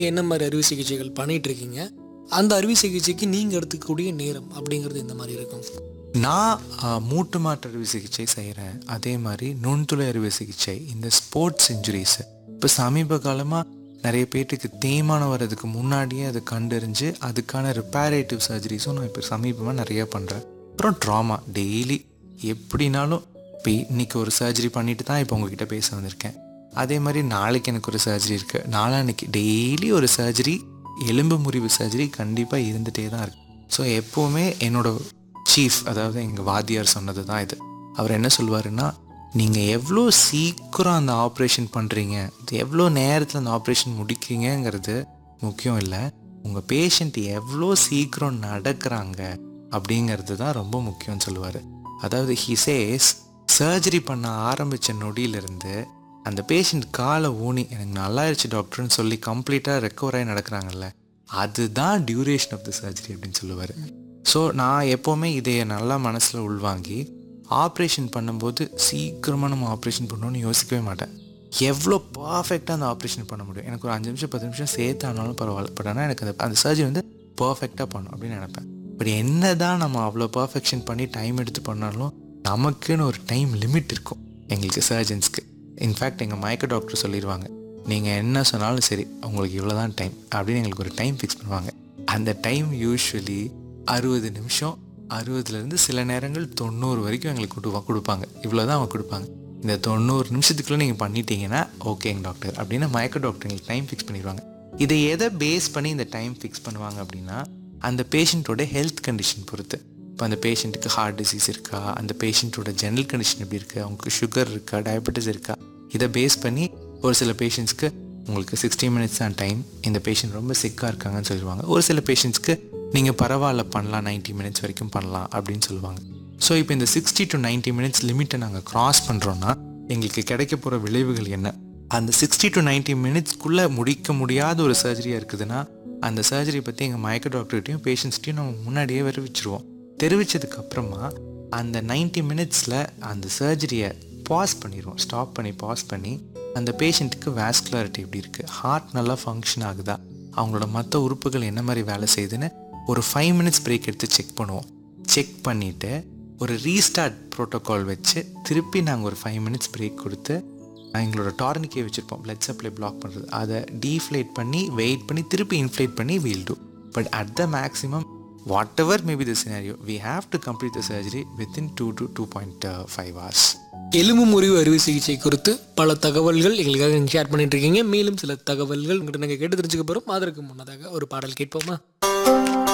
என்ன மாதிரி அறுவை சிகிச்சைகள் பண்ணிட்டு இருக்கீங்க அந்த அறுவை சிகிச்சைக்கு நீங்கள் எடுத்துக்கக்கூடிய நேரம் அப்படிங்கிறது இந்த மாதிரி இருக்கும் நான் ஆ, மூட்டு மாற்று அறுவை சிகிச்சை செய்கிறேன் அதே மாதிரி நுண்துளை அறுவை சிகிச்சை இந்த ஸ்போர்ட்ஸ் இன்ஜுரிஸ் இப்போ சமீப காலமாக நிறைய பேர்த்துக்கு தேய்மானம் வர்றதுக்கு முன்னாடியே அதை கண்டறிஞ்சு அதுக்கான ரிப்பேரேட்டிவ் சர்ஜரிஸும் நான் இப்போ சமீபமாக நிறைய பண்ணுறேன் அப்புறம் ட்ராமா டெய்லி எப்படினாலும் இப்போ இன்னைக்கு ஒரு சர்ஜரி பண்ணிட்டு தான் இப்போ உங்ககிட்ட பேச வந்திருக்கேன் அதே மாதிரி நாளைக்கு எனக்கு ஒரு சர்ஜரி இருக்குது நாளான்னைக்கு டெய்லி ஒரு சர்ஜரி எலும்பு முறிவு சர்ஜரி கண்டிப்பாக இருந்துகிட்டே தான் இருக்கு ஸோ எப்போவுமே என்னோட சீஃப் அதாவது எங்கள் வாத்தியார் சொன்னது தான் இது அவர் என்ன சொல்லுவாருன்னா நீங்கள் எவ்வளோ சீக்கிரம் அந்த ஆப்ரேஷன் பண்ணுறீங்க எவ்வளோ நேரத்தில் அந்த ஆப்ரேஷன் முடிக்கிறீங்கங்கிறது முக்கியம் இல்லை உங்கள் பேஷண்ட் எவ்வளோ சீக்கிரம் நடக்கிறாங்க அப்படிங்கிறது தான் ரொம்ப முக்கியம்னு சொல்லுவார் அதாவது ஹிசேஸ் சர்ஜரி பண்ண ஆரம்பித்த நொடியிலிருந்து அந்த பேஷண்ட் காலை ஊனி எனக்கு நல்லாயிருச்சு டாக்டர்னு சொல்லி கம்ப்ளீட்டாக ரெக்கவர் ஆகி நடக்கிறாங்கல்ல அதுதான் டியூரேஷன் ஆஃப் த சர்ஜரி அப்படின்னு சொல்லுவார் ஸோ நான் எப்போவுமே இதை நல்லா மனசில் உள்வாங்கி ஆப்ரேஷன் பண்ணும்போது சீக்கிரமாக நம்ம ஆப்ரேஷன் பண்ணணும்னு யோசிக்கவே மாட்டேன் எவ்வளோ பர்ஃபெக்டாக அந்த ஆப்ரேஷன் பண்ண முடியும் எனக்கு ஒரு அஞ்சு நிமிஷம் பத்து நிமிஷம் சேர்த்து ஆனாலும் பரவாயில்ல பட் ஆனால் எனக்கு அந்த அந்த சர்ஜரி வந்து பர்ஃபெக்டாக பண்ணும் அப்படின்னு நினைப்பேன் பட் என்ன தான் நம்ம அவ்வளோ பர்ஃபெக்ஷன் பண்ணி டைம் எடுத்து பண்ணாலும் நமக்குன்னு ஒரு டைம் லிமிட் இருக்கும் எங்களுக்கு சர்ஜன்ஸ்க்கு இன்ஃபேக்ட் எங்கள் மயக்க டாக்டர் சொல்லிடுவாங்க நீங்கள் என்ன சொன்னாலும் சரி உங்களுக்கு இவ்வளோ தான் டைம் அப்படின்னு எங்களுக்கு ஒரு டைம் ஃபிக்ஸ் பண்ணுவாங்க அந்த டைம் யூஸ்வலி அறுபது நிமிஷம் அறுபதுலேருந்து சில நேரங்கள் தொண்ணூறு வரைக்கும் எங்களுக்கு கொடுப்பா கொடுப்பாங்க இவ்வளோ தான் அவங்க கொடுப்பாங்க இந்த தொண்ணூறு நிமிஷத்துக்குள்ளே நீங்கள் பண்ணிட்டீங்கன்னா ஓகேங்க டாக்டர் அப்படின்னு மயக்க டாக்டர் எங்களுக்கு டைம் ஃபிக்ஸ் பண்ணிடுவாங்க இதை எதை பேஸ் பண்ணி இந்த டைம் ஃபிக்ஸ் பண்ணுவாங்க அப்படின்னா அந்த பேஷண்ட்டோட ஹெல்த் கண்டிஷன் பொறுத்து இப்போ அந்த பேஷண்ட்டுக்கு ஹார்ட் டிசீஸ் இருக்கா அந்த பேஷண்ட்டோட ஜெனரல் கண்டிஷன் எப்படி இருக்குது அவங்களுக்கு சுகர் இருக்கா டயபெட்டிஸ் இருக்கா இதை பேஸ் பண்ணி ஒரு சில பேஷண்ட்ஸ்க்கு உங்களுக்கு சிக்ஸ்டி மினிட்ஸ் தான் டைம் இந்த பேஷண்ட் ரொம்ப சிக்காக இருக்காங்கன்னு சொல்லுவாங்க ஒரு சில பேஷண்ட்ஸ்க்கு நீங்கள் பரவாயில்ல பண்ணலாம் 90 மினிட்ஸ் வரைக்கும் பண்ணலாம் அப்படின்னு சொல்லுவாங்க ஸோ இப்போ இந்த சிக்ஸ்டி டு 90 மினிட்ஸ் லிமிட்டை நாங்கள் கிராஸ் பண்ணுறோன்னா எங்களுக்கு கிடைக்க போகிற விளைவுகள் என்ன அந்த சிக்ஸ்டி டு 90 மினிட்ஸ்க்குள்ளே முடிக்க முடியாத ஒரு சர்ஜரியாக இருக்குதுன்னா அந்த சர்ஜரி பற்றி எங்கள் மயக்க டாக்டர்கிட்டையும் பேஷண்ட்ஸ்கிட்டையும் நம்ம முன்னாடியே தெரிவிச்சிருவோம் தெரிவிச்சதுக்கு அப்புறமா அந்த 90 மினிட்ஸில் அந்த சர்ஜரியை பாஸ் பண்ணிடுவோம் ஸ்டாப் பண்ணி பாஸ் பண்ணி அந்த பேஷண்ட்டுக்கு வேஸ்குலாரிட்டி எப்படி இருக்குது ஹார்ட் நல்லா ஃபங்க்ஷன் ஆகுதா அவங்களோட மற்ற உறுப்புகள் என்ன மாதிரி வேலை செய்யுதுன்னு ஒரு ஃபைவ் மினிட்ஸ் பிரேக் எடுத்து செக் பண்ணுவோம் செக் பண்ணிவிட்டு ஒரு ரீஸ்டார்ட் ப்ரோட்டோகால் வச்சு திருப்பி நாங்கள் ஒரு ஃபைவ் மினிட்ஸ் பிரேக் கொடுத்து எங்களோட டார்னிக்கே வச்சுருப்போம் blood சப்ளை பிளாக் பண்ணுறது அதை டீஃப்ளேட் பண்ணி வெயிட் பண்ணி திருப்பி இன்ஃப்ளேட் பண்ணி we'll do but at the maximum whatever maybe the scenario we have to complete the surgery within two to two point five hours எலும்பு முறிவு அறுவை சிகிச்சை குறித்து பல தகவல்கள் எங்களுக்காக ஷேர் பண்ணிட்டு இருக்கீங்க மேலும் சில தகவல்கள் உங்கள்கிட்ட நாங்கள் கேட்டு தெரிஞ்சுக்க போகிறோம் அதற்கு முன்னதாக ஒரு பாடல் கேட்போமா